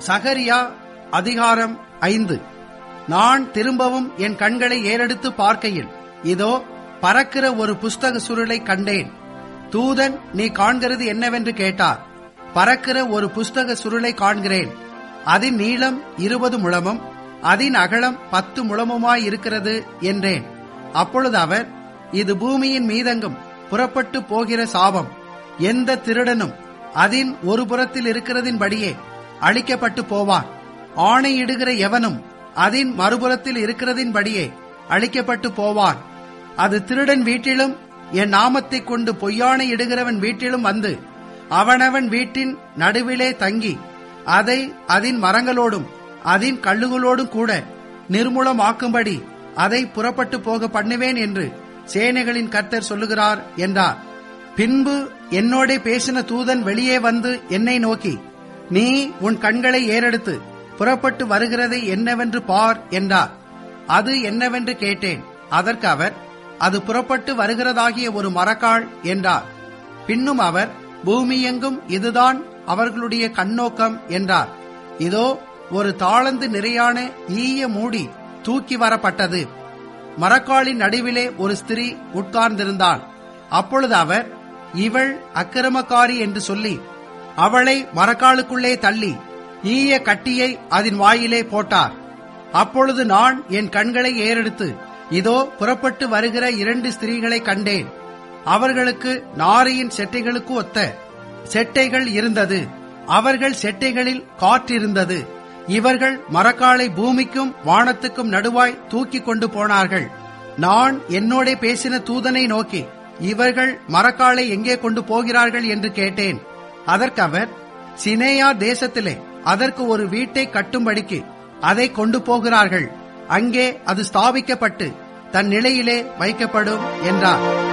சகரியா அதிகாரம் ஐந்து நான் திரும்பவும் என் கண்களை ஏறெடுத்து பார்க்கையில் இதோ பறக்கிற ஒரு புஸ்தக சுருளை கண்டேன் தூதன் நீ காண்கிறது என்னவென்று கேட்டார் பறக்கிற ஒரு புஸ்தக சுருளை காண்கிறேன் அதன் நீளம் இருபது முழமும் அதன் அகலம் பத்து முழமுமாயிருக்கிறது என்றேன் அப்பொழுது அவர் இது பூமியின் மீதெங்கும் புறப்பட்டு போகிற சாபம் எந்த திருடனும் அதின் ஒரு புறத்தில் இருக்கிறதின்படியே அழிக்கப்பட்டு போவான் ஆணையிடுகிற எவனும் அதின் மறுபுறத்தில் இருக்கிறதின்படியே அழிக்கப்பட்டு போவான் அது திருடன் வீட்டிலும் என் நாமத்தைக் கொண்டு பொய்யானை இடுகிறவன் வீட்டிலும் வந்து அவனவன் வீட்டின் நடுவிலே தங்கி அதை அதின் மரங்களோடும் அதின் கல்லுகளோடும் கூட நிர்மூலமாக்கும்படி அதை புறப்பட்டு போக பண்ணுவேன் என்று சேனைகளின் கர்த்தர் சொல்லுகிறார் என்றார் பின்பு என்னோடே பேசின தூதன் வெளியே வந்து என்னை நோக்கி நீ உன் கண்களை ஏறெடுத்து புறப்பட்டு வருகிறதை என்னவென்று பார் என்றார் அது என்னவென்று கேட்டேன் அதற்கு அவர் அது புறப்பட்டு வருகிறதாகிய ஒரு மரக்கால் என்றார் பின்னும் அவர் பூமியெங்கும் இதுதான் அவர்களுடைய கண்ணோக்கம் என்றார் இதோ ஒரு தாளந்து நிறையான ஈய மூடி தூக்கி வரப்பட்டது மரக்காலின் நடுவிலே ஒரு ஸ்திரீ உட்கார்ந்திருந்தாள் அப்பொழுது அவர் இவள் அக்கிரமக்காரி என்று சொல்லி அவளை மரக்காலுக்குள்ளே தள்ளி ஈய கட்டியை அதன் வாயிலே போட்டார் அப்பொழுது நான் என் கண்களை ஏறெடுத்து இதோ புறப்பட்டு வருகிற இரண்டு ஸ்திரீகளை கண்டேன் அவர்களுக்கு நாரையின் செட்டைகளுக்கு ஒத்த செட்டைகள் இருந்தது அவர்கள் செட்டைகளில் காற்றிருந்தது இவர்கள் மரக்காலை பூமிக்கும் வானத்துக்கும் நடுவாய் தூக்கி கொண்டு போனார்கள் நான் என்னோட பேசின தூதனை நோக்கி இவர்கள் மரக்காலை எங்கே கொண்டு போகிறார்கள் என்று கேட்டேன் அதற்கு அவர் சினேயா தேசத்திலே அதற்கு ஒரு வீட்டை கட்டும்படிக்கு அதை கொண்டு போகிறார்கள் அங்கே அது ஸ்தாபிக்கப்பட்டு தன் நிலையிலே வைக்கப்படும் என்றார்